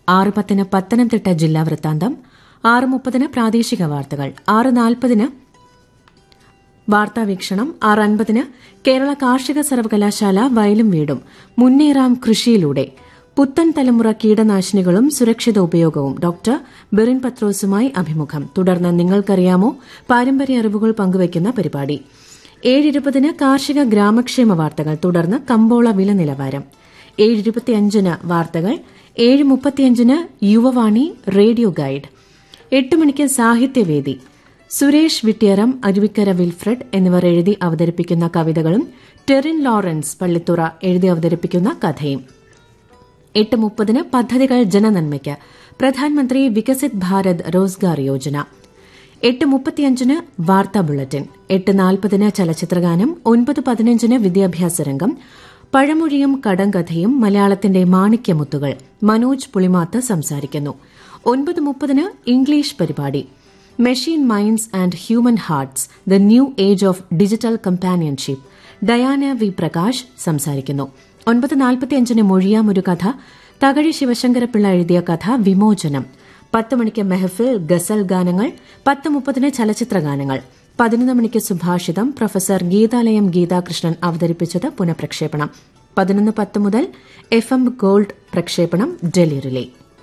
ആറ് പത്തിന് പത്തനംതിട്ട ജില്ലാ വൃത്താന്തം ആറ് മുപ്പതിന് പ്രാദേശിക വാർത്തകൾ ആറ് നാൽപ്പതിന് വാർത്താവീക്ഷണം ആറ് അൻപതിന് കേരള കാർഷിക സർവകലാശാല വയലും വീടും മുന്നേറാം കൃഷിയിലൂടെ പുത്തൻ തലമുറ കീടനാശിനികളും സുരക്ഷിത ഉപയോഗവും ഡോക്ടർ ബെറിൻ പത്രോസുമായി അഭിമുഖം തുടർന്ന് നിങ്ങൾക്കറിയാമോ പാരമ്പര്യ അറിവുകൾ പങ്കുവയ്ക്കുന്ന പരിപാടി ഏഴിരുപതിന് കാർഷിക ഗ്രാമക്ഷേമ വാർത്തകൾ തുടർന്ന് കമ്പോള വില നിലവാരം ഏഴിരുപത്തിയഞ്ചിന് വാർത്തകൾ ഏഴ് മുപ്പത്തിയഞ്ചിന് യുവവാണി റേഡിയോ ഗൈഡ് എട്ട് മണിക്ക് സാഹിത്യവേദി സുരേഷ് വിട്ടിയറം അരുവിക്കര വിൽഫ്രഡ് എന്നിവർ എഴുതി അവതരിപ്പിക്കുന്ന കവിതകളും ടെറിൻ ലോറൻസ് പള്ളിത്തുറ എഴുതി അവതരിപ്പിക്കുന്ന കഥയും എട്ട് മുപ്പതിന് പദ്ധതികൾ ജനനന്മയ്ക്ക് പ്രധാനമന്ത്രി വികസിത് ഭാരത് റോസ്ഗാർ യോജന എട്ട് മുപ്പത്തിയഞ്ചിന് വാർത്താ ബുള്ളറ്റിൻ എട്ട് നാൽപ്പതിന് ചലച്ചിത്രഗാനം ഒൻപത് പതിനഞ്ചിന് വിദ്യാഭ്യാസ രംഗം പഴമൊഴിയും കടങ്കഥയും മലയാളത്തിന്റെ മാണിക്യമുത്തുകൾ മനോജ് പുളിമാത്ത് സംസാരിക്കുന്നു ഒൻപത് മുപ്പതിന് ഇംഗ്ലീഷ് പരിപാടി machine minds and human hearts the new age of digital companionship Diana V Prakash സംസാരിക്കുന്നു ഒൻപത് നാൽപ്പത്തിയഞ്ചിന് മൊഴിയാം ഒരു കഥ തകഴി ശിവശങ്കരപിള്ള എഴുതിയ കഥ വിമോചനം പത്ത് മണിക്ക് മെഹഫിൽ ഗസൽ ഗാനങ്ങൾ പത്ത് മുപ്പതിന് ചലച്ചിത്ര ഗാനങ്ങൾ പതിനൊന്ന് മണിക്ക് സുഭാഷിതം പ്രൊഫസർ ഗീതാലയം ഗീതാകൃഷ്ണൻ അവതരിപ്പിച്ചത് പുനഃപ്രക്ഷേപണം പതിനൊന്ന് പത്ത് മുതൽ എഫ് എം ഗോൾഡ് പ്രക്ഷേപണം ഡൽഹി റിലേ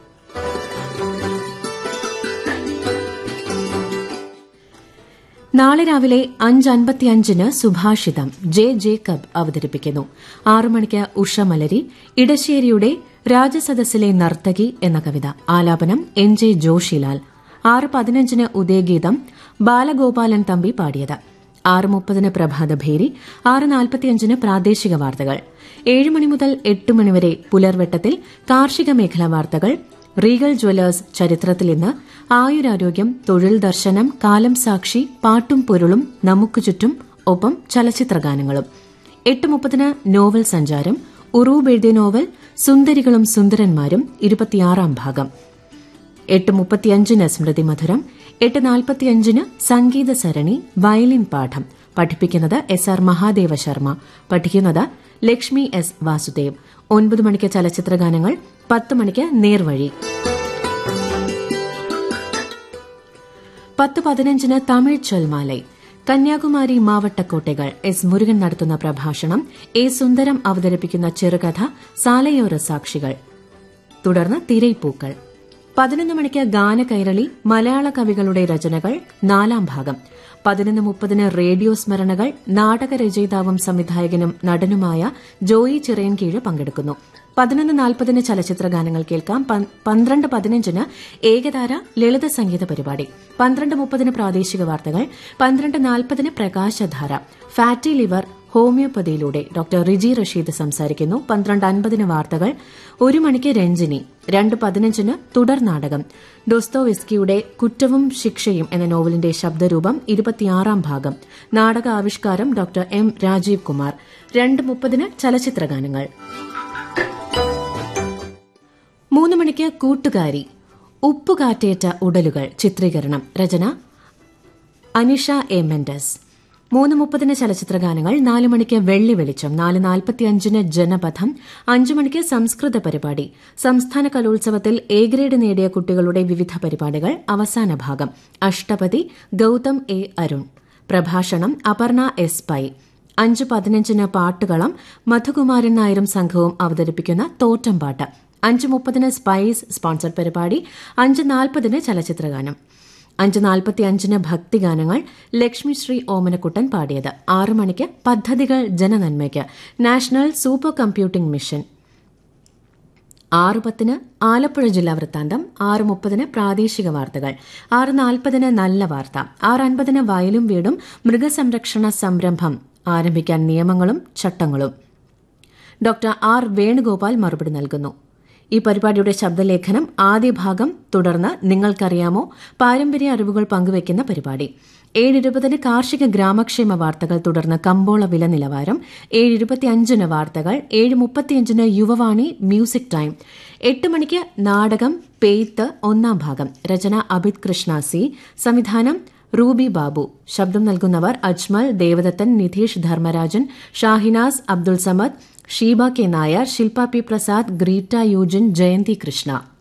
നാളെ രാവിലെ അഞ്ച് അൻപത്തിയഞ്ചിന് സുഭാഷിതം ജെ ജേക്കബ് അവതരിപ്പിക്കുന്നു ആറു മണിക്ക് ഉഷ മലരി ഇടശ്ശേരിയുടെ രാജസദസ്സിലെ നർത്തകി എന്ന കവിത ആലാപനം എൻ ജെ ജോഷിലാൽ ആറ് പതിനഞ്ചിന് ഉദയഗീതം ബാലഗോപാലൻ തമ്പി പാടിയത് ആറ് മുപ്പതിന് പ്രഭാതഭേരി ആറ് നാൽപ്പത്തിയഞ്ചിന് പ്രാദേശിക വാർത്തകൾ ഏഴ് മണി മുതൽ എട്ട് മണിവരെ പുലർവെട്ടത്തിൽ കാർഷിക മേഖലാ വാർത്തകൾ റീഗൽ ജ്വല്ലേഴ്സ് ചരിത്രത്തിൽ ഇന്ന് ആയുരാരോഗ്യം തൊഴിൽ ദർശനം കാലം സാക്ഷി പാട്ടും പൊരുളും നമുക്ക് ചുറ്റും ഒപ്പം ചലച്ചിത്രഗാനങ്ങളും എട്ട് മുപ്പതിന് നോവൽ സഞ്ചാരം ഉറൂബ് എഴുതിയ നോവൽ സുന്ദരികളും സുന്ദരന്മാരും ഇരുപത്തിയാറാം ഭാഗം എട്ട് മുപ്പത്തിയഞ്ചിന് സ്മൃതി മധുരം എട്ട് നാൽപ്പത്തിയഞ്ചിന് സംഗീത സരണി വയലിൻ പാഠം പഠിപ്പിക്കുന്നത് എസ് ആർ മഹാദേവ ശർമ്മ പഠിക്കുന്നത് ലക്ഷ്മി എസ് വാസുദേവ് ഒൻപത് മണിക്ക് ചലച്ചിത്ര ഗാനങ്ങൾ പത്ത് മണിക്ക് നേർവഴി പത്ത് പതിനഞ്ചിന് തമിഴ് ചൊൽമാലൈ കന്യാകുമാരി മാവട്ടക്കോട്ടകൾ എസ് മുരുകൻ നടത്തുന്ന പ്രഭാഷണം എ സുന്ദരം അവതരിപ്പിക്കുന്ന ചെറുകഥ സാലയോര സാക്ഷികൾ തുടർന്ന് തിരൈപ്പൂക്കൾ പതിനൊന്ന് മണിക്ക് ഗാനകൈരളി മലയാള കവികളുടെ രചനകൾ നാലാം ഭാഗം പതിനൊന്ന് മുപ്പതിന് റേഡിയോ സ്മരണകൾ നാടക രചയിതാവും സംവിധായകനും നടനുമായ ജോയി ചിറയൻകീഴ് പങ്കെടുക്കുന്നു പതിനൊന്ന് നാൽപ്പതിന് ചലച്ചിത്ര ഗാനങ്ങൾ കേൾക്കാം പന്ത്രണ്ട് പതിനഞ്ചിന് ഏകതാര ലളിത സംഗീത പരിപാടി പന്ത്രണ്ട് മുപ്പതിന് പ്രാദേശിക വാർത്തകൾ പന്ത്രണ്ട് നാൽപ്പതിന് പ്രകാശധാര ഫാറ്റി ലിവർ ഹോമിയോപ്പതിയിലൂടെ ഡോക്ടർ റിജി റഷീദ് സംസാരിക്കുന്നു പന്ത്രണ്ട് അൻപതിന് വാർത്തകൾ ഒരു മണിക്ക് രഞ്ജിനി രണ്ട് പതിനഞ്ചിന് തുടർ നാടകം ഡോസ്തോവെസ്കിയുടെ കുറ്റവും ശിക്ഷയും എന്ന നോവലിന്റെ ശബ്ദരൂപം ഇരുപത്തിയാറാം ഭാഗം നാടക ആവിഷ്കാരം ഡോക്ടർ എം രാജീവ് കുമാർ രണ്ട് മുപ്പതിന് ചലച്ചിത്രഗാനങ്ങൾ മൂന്ന് മണിക്ക് കൂട്ടുകാരി ഉപ്പുകാറ്റേറ്റ ഉടലുകൾ ചിത്രീകരണം രചന അനിഷ എ മെൻഡസ് മൂന്ന് മുപ്പതിന് ചലച്ചിത്ര ഗാനങ്ങൾ നാല് മണിക്ക് വെള്ളി വെളിച്ചം നാല് നാൽപ്പത്തിയഞ്ചിന് ജനപഥം അഞ്ചു മണിക്ക് സംസ്കൃത പരിപാടി സംസ്ഥാന കലോത്സവത്തിൽ എ ഗ്രേഡ് നേടിയ കുട്ടികളുടെ വിവിധ പരിപാടികൾ അവസാന ഭാഗം അഷ്ടപതി ഗൌതം എ അരുൺ പ്രഭാഷണം അപർണ എസ് പൈ അഞ്ച് പതിനഞ്ചിന് പാട്ടുകളം മധുകുമാരൻ നായരും സംഘവും അവതരിപ്പിക്കുന്ന തോറ്റംപാട്ട് അഞ്ച് മുപ്പതിന് സ്പൈസ് സ്പോൺസർഡ് പരിപാടി അഞ്ച് നാൽപ്പതിന് ചലച്ചിത്രഗാനം അഞ്ച് നാൽപ്പത്തിയഞ്ചിന് ഭക്തിഗാനങ്ങൾ ലക്ഷ്മി ശ്രീ ഓമനക്കുട്ടൻ പാടിയത് ആറ് മണിക്ക് പദ്ധതികൾ ജനനന്മയ്ക്ക് നാഷണൽ സൂപ്പർ കമ്പ്യൂട്ടിംഗ് മിഷൻ ആറ് പത്തിന് ആലപ്പുഴ ജില്ലാ വൃത്താന്തം ആറ് മുപ്പതിന് പ്രാദേശിക വാർത്തകൾ ആറ് നാൽപ്പതിന് നല്ല വാർത്ത ആറ് അൻപതിന് വയലും വീടും മൃഗസംരക്ഷണ സംരംഭം ആരംഭിക്കാൻ നിയമങ്ങളും ചട്ടങ്ങളും ഡോക്ടർ ആർ വേണുഗോപാൽ മറുപടി നൽകുന്നു ഈ പരിപാടിയുടെ ശബ്ദലേഖനം ആദ്യ ഭാഗം തുടർന്ന് നിങ്ങൾക്കറിയാമോ പാരമ്പര്യ അറിവുകൾ പങ്കുവയ്ക്കുന്ന പരിപാടി ഏഴിരുപതിന് കാർഷിക ഗ്രാമക്ഷേമ വാർത്തകൾ തുടർന്ന് കമ്പോള വില നിലവാരം ഏഴിരുപത്തിയഞ്ചിന് വാർത്തകൾ ഏഴ് മുപ്പത്തിയഞ്ചിന് യുവവാണി മ്യൂസിക് ടൈം എട്ട് മണിക്ക് നാടകം പെയ്ത്ത് ഒന്നാം ഭാഗം രചന അഭിത് കൃഷ്ണ സി സംവിധാനം റൂബി ബാബു ശബ്ദം നൽകുന്നവർ Ajmal Devadathan Nidheesh Dharmarajan Shahinas Abdul Samad Sheeba K Nair Shilpa P Prasad Greta Eugene Jayanthi Krishna